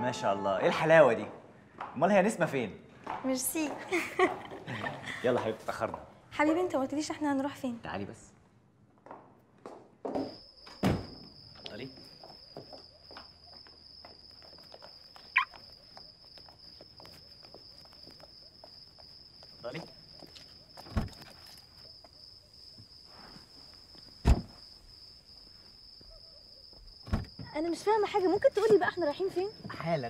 ما شاء الله ايه الحلاوه دي امال هي نسمه فين ميرسي يلا حبيبتي اتاخرنا حبيبي انت ما قلتليش احنا هنروح فين تعالي بس اتفضلي اتفضلي انا مش فاهمه حاجه ممكن تقولي بقى احنا رايحين فين حالا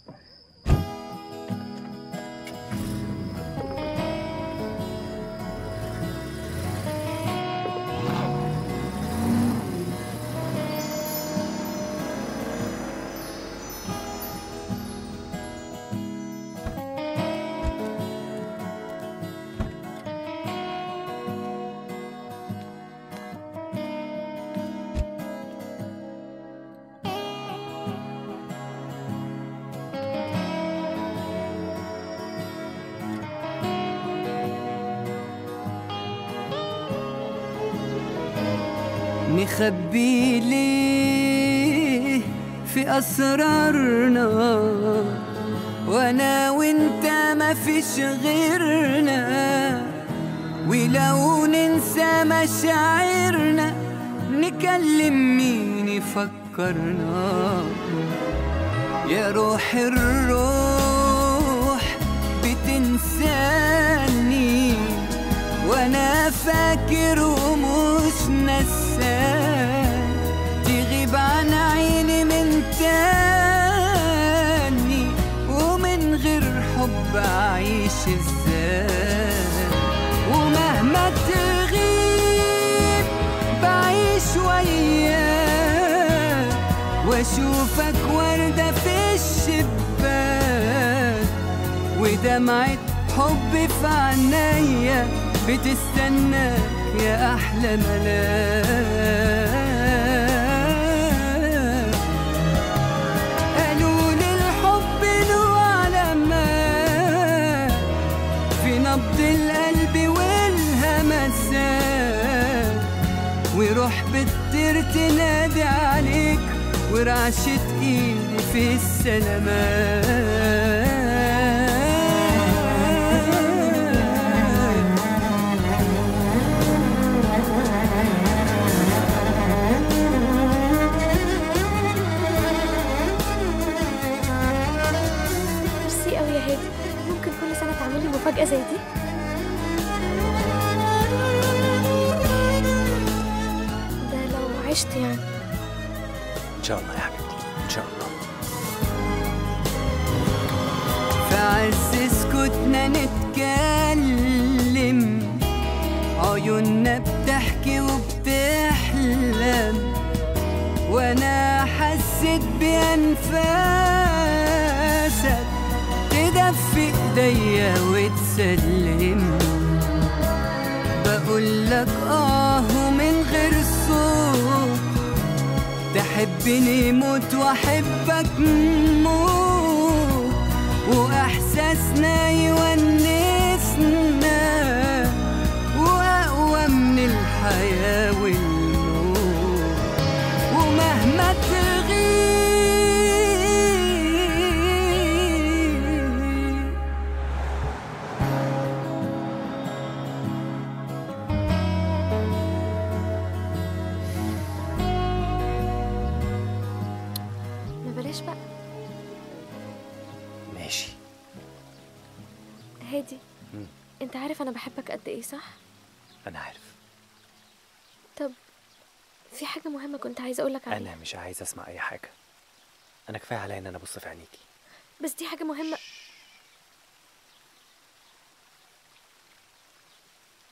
نخبي ليه في أسرارنا وأنا وأنت ما فيش غيرنا ولو ننسى مشاعرنا نكلم مين يفكرنا يا روح الروح بتنساني وانا فاكر ومش نسان تغيب عن عيني من تاني ومن غير حب اعيش ازاي ومهما تغيب بعيش وياك واشوفك وردة في الشباك ودمعة حب في عينيا بتستناك يا احلى ملاك قالوا لي الحب له علامات في نبض القلب والهمسات وروح بتطير تنادي عليك ورعشة ايدي في السلامات ميرسي قوي يا هادي ممكن كل سنه تعملي مفاجاه زي دي ده لو عشت يعني ان شاء الله يا حبيبتي ان شاء الله في عز سكوتنا نتكلم عيوننا بتحكي وبتحلم وانا حسيت بانفاسك تدفي ايديا وتسلم بقول لك اه ومن غير صوت تحبني موت واحبك موت واحساسنا يونسنا واقوى من الحياه والموت ومهما تغيب ما بلاش بقى ماشي هادي انت عارف انا بحبك قد ايه صح انا عارف طب في حاجه مهمه كنت عايزه اقولك عليها انا مش عايز اسمع اي حاجه انا كفايه عليا ان انا ابص في عينيكي بس دي حاجه مهمه